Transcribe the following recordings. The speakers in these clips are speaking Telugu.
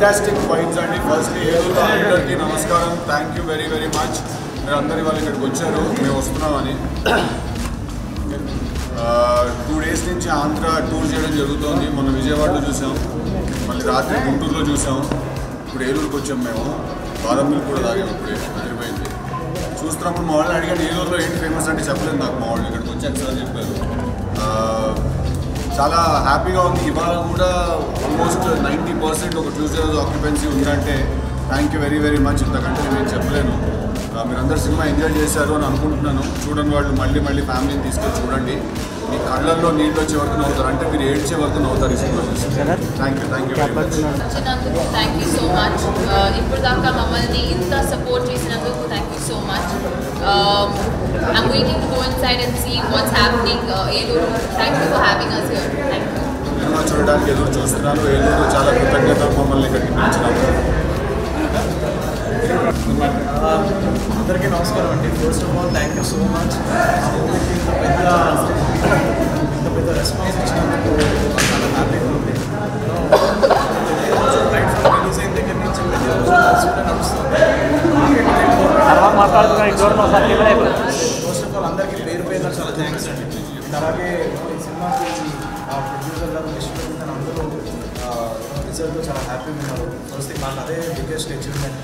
ఫ్యాంటాస్టిక్ వైబ్స్ అండి ఫస్ట్లీ ఏలూరు అందరికీ నమస్కారం thank you very very much మీరు అందరి వాళ్ళు ఇక్కడికి వచ్చారు మేము వస్తున్నామని టూ డేస్ నుంచి ఆంధ్ర టూర్ చేయడం జరుగుతోంది మొన్న విజయవాడలో చూసాం మళ్ళీ రాత్రి గుంటూరులో చూసాం ఇప్పుడు ఏలూరుకి వచ్చాం మేము బాదం మిల్క్ కూడా తాగాం ఇప్పుడే అదిరిపోయింది చూస్తున్నప్పుడు మా వాళ్ళని అడిగాను ఏలూరులో ఏంటి ఫేమస్ అంటే చెప్పలేదు నాకు మా వాళ్ళు ఇక్కడికి వచ్చాక సార్ చెప్పారు ఆ, చాలా హ్యాపీగా ఉంది ఇవాళ కూడా ఆల్మోస్ట్ నైంటీ పర్సెంట్ ఒక ట్యూస్డే రోజు ఆక్యుపెన్సీ ఉందంటే thank you very very much ఇంతకంటే నేను చెప్పలేను ఆ, మీరందరూ సినిమా ఎంజాయ్ చేశారు అని అనుకుంటున్నాను చూడని వాళ్ళు మళ్ళీ మళ్ళీ ఫ్యామిలీని తీసుకొని చూడండి మీ కళ్ళల్లో నీళ్ళు వచ్చే వరకు నవ్వుతారు అంటే మీరు ఏడ్చే వరకు నవ్వుతారు ఈ సినిమా చూసి thank you thank you very much వచ్చినందుకు థ్యాంక్ యూ సో మచ్ ఇప్పుడు దాకా మమ్మల్ని ఇంత సపోర్ట్ చేసినందుకు thank you so much I'm waiting to go inside and see what's happening Eluru thank you for having us here thank you cinema చూడడానికి ఎదురు చూస్తున్నాను ఏలూరు చాలా కృతజ్ఞత మమ్మల్ని ఇక్కడికి పిలిచినందుకు అందరికీ నమస్కారం అండి first of all thank you so much మూవీకి ఇంత పెద్ద ఇంత పెద్ద రెస్పాన్స్ ఇచ్చినందుకు చాలా హ్యాపీగా ఉంది రైట్ ఫ్రమ్ రిలీజ్ అయిన దగ్గర నుంచి ప్రతి రోజు కలిసి నడుస్తుంది ఫస్ట్ ఆఫ్ ఆల్ అందరికీ పేరు పేరున చాలా థ్యాంక్స్ అండి అండ్ అలాగే ఈ సినిమాకి ఆ ప్రొడ్యూసర్ గారు డిస్ట్రిబ్యూటర్ గారు అందరూ రిజల్ట్తో చాలా హ్యాపీగా ఉన్నారు ఫస్ట్ థింగ్ నాకు అదే biggest achievement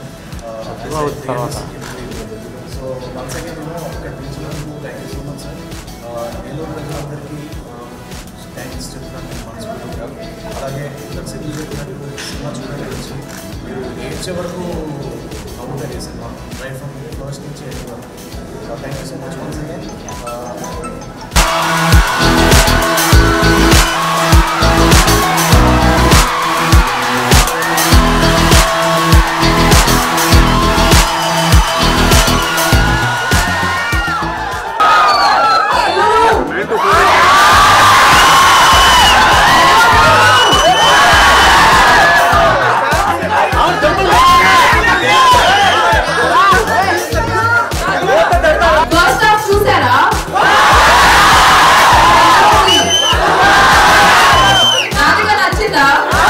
so once again నేను ఇక్కడ పిలిచినందుకు thank you so much sir Eluru ప్రజలందరికీ థ్యాంక్స్ చెప్తున్నాను నేను మనస్ఫూర్తిగా అలాగే ఇక్కడ సిద్ధు చెప్పినట్టు సినిమా చూడండి వచ్చి మీరు ఏడ్చే వరకు అవుతారు ఈ సినిమా రైట్ ఫ్రమ్ ఫస్ట్ నుంచి ఎండ్ వరకు thank you so much once again first half చూసారా నాన్నగా నచ్చిందా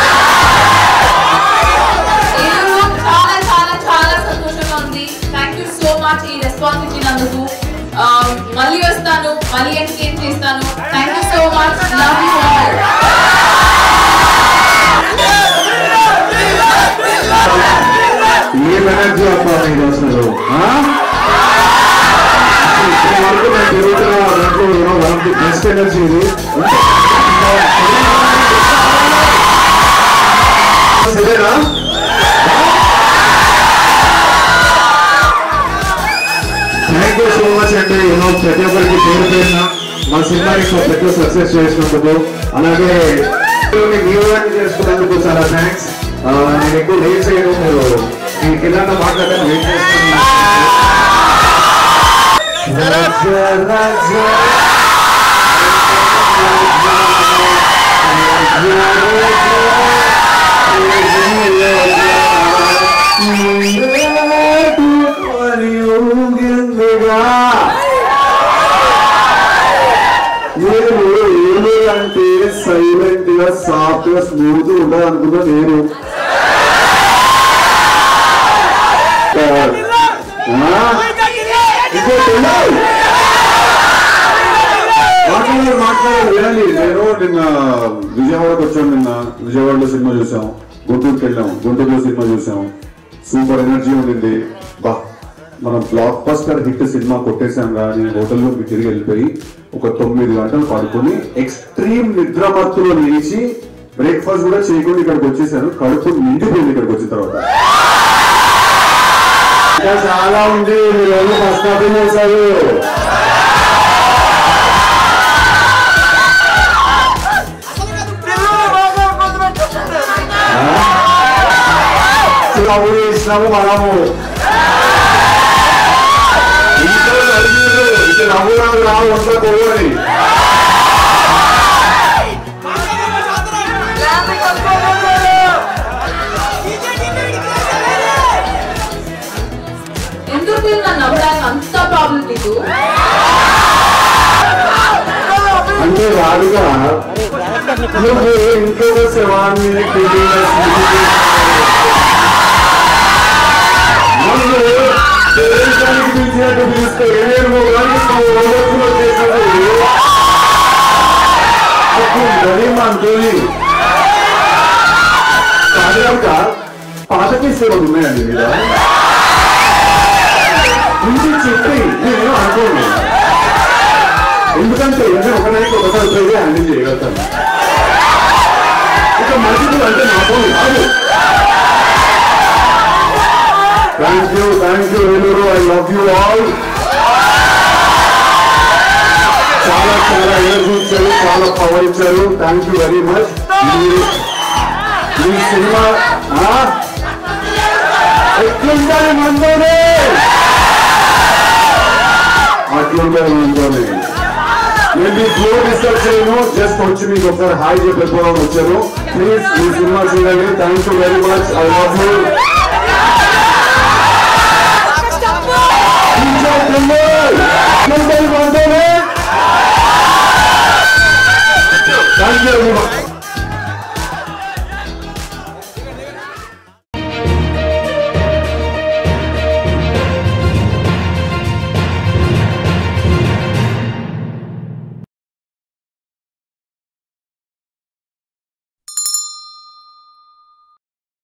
ఏలూరు చాలా చాలా చాలా సంతోషంగా ఉంది థ్యాంక్ యూ సో మచ్ ఈ రెస్పాన్స్ ఇచ్చినందుకు ఆ, మళ్ళీ వస్తాను మళ్ళీ ఎంటర్టైన్ చేస్తాను thank you so much love you all ఏం ఎనర్జీ అబ్బా మీరు అసలు ఆ? ఇప్పటి వరకు నేను తిరుగుతున్న దాంట్లో you know one of the best energy ఇది సరేనా థ్యాంక్ యూ సో మచ్ అండి యూనో ప్రతి ఒక్కరికి పేరు పేరున మా సినిమాని సో పెద్ద సక్సెస్ చేసినందుకు అలాగే మీరు చేసుకున్నందుకు చాలా థ్యాంక్స్ నేను ఎక్కువ లేట్ చేయడం మీరు మీ పిల్లలతో మాట్లాడడానికి వెయిట్ చేస్తున్నాను నేను ఏమి అంటే సైలెంట్ గా సాఫ్ట్ గా స్మూత్ ఉండదు అనుకున్నా నేను ఆ? ఇంకో తెలియదు. మాట్లాడాలి మాట్లాడాలి వినండి నేను నిన్న విజయవాడకు వచ్చాం నిన్న విజయవాడలో సినిమా చూసాం గుంటూరుకి వెళ్ళాం గుంటూరులో సినిమా చూసాం సూపర్ ఎనర్జీ ఉండింది బా మనం బ్లాక్ బస్టర్ హిట్ సినిమా కొట్టేశాం కానీ హోటల్లో తిరిగి వెళ్ళిపోయి ఒక తొమ్మిది గంటలు పడుకొని ఎక్స్ట్రీమ్ నిద్రమత్తులో లేచి బ్రేక్ఫాస్ట్ కూడా చేయకుండా ఇక్కడికి వచ్చేసాను కడుపు నిండిపోయింది ఇక్కడికి వచ్చిన తర్వాత ఇంకా చాలా ఉంది మీరు ఎవరు ఫస్ట్ హాఫ్ చేశారు నవ్వు చేసినాము మనము ఇంట్లో అడిగారు ఇక నవ్వు రాదు రా వంట పోవాలి ఎందుకు నన్ను నవ్వడానికి అంత ప్రాబ్లం నీకు అంటే వాడుగా నువ్వు ఇంకొక శవాన్ని తిరిగి నన్ను దేశానికి పిలిచినట్టు పిలిస్తే ఏడు మూడు రోజులు చేసినప్పుడు అప్పుడు గరీమా అంటోని సాధారణక పాత కేసులు ఉన్నాయండి మీద ముందు చెప్పి నేను అనుకోండి ఎందుకంటే నేను ఒక నైట్ ఒకసారి పోయి హ్యాండిల్ చేయగలుగుతాను ఇక మనుషులు అంటే నాకు కాదు thank you thank you Eluru I love you all చాలా చాలా ఎనర్జీ ఇచ్చారు చాలా పవర్ ఇచ్చారు థ్యాంక్ యూ వెరీ మచ్ ఈ సినిమా ఆ? ఎట్లుండాలి మనతోనే అట్లుండాలి మనతోనే నేను మీ ఫ్లో డిస్టర్బ్ చేయను జస్ట్ వచ్చి మీకు ఒకసారి హాయ్ చెప్పిపోవడం వచ్చాను ప్లీజ్ ఈ సినిమా చూడండి thank you very much I love you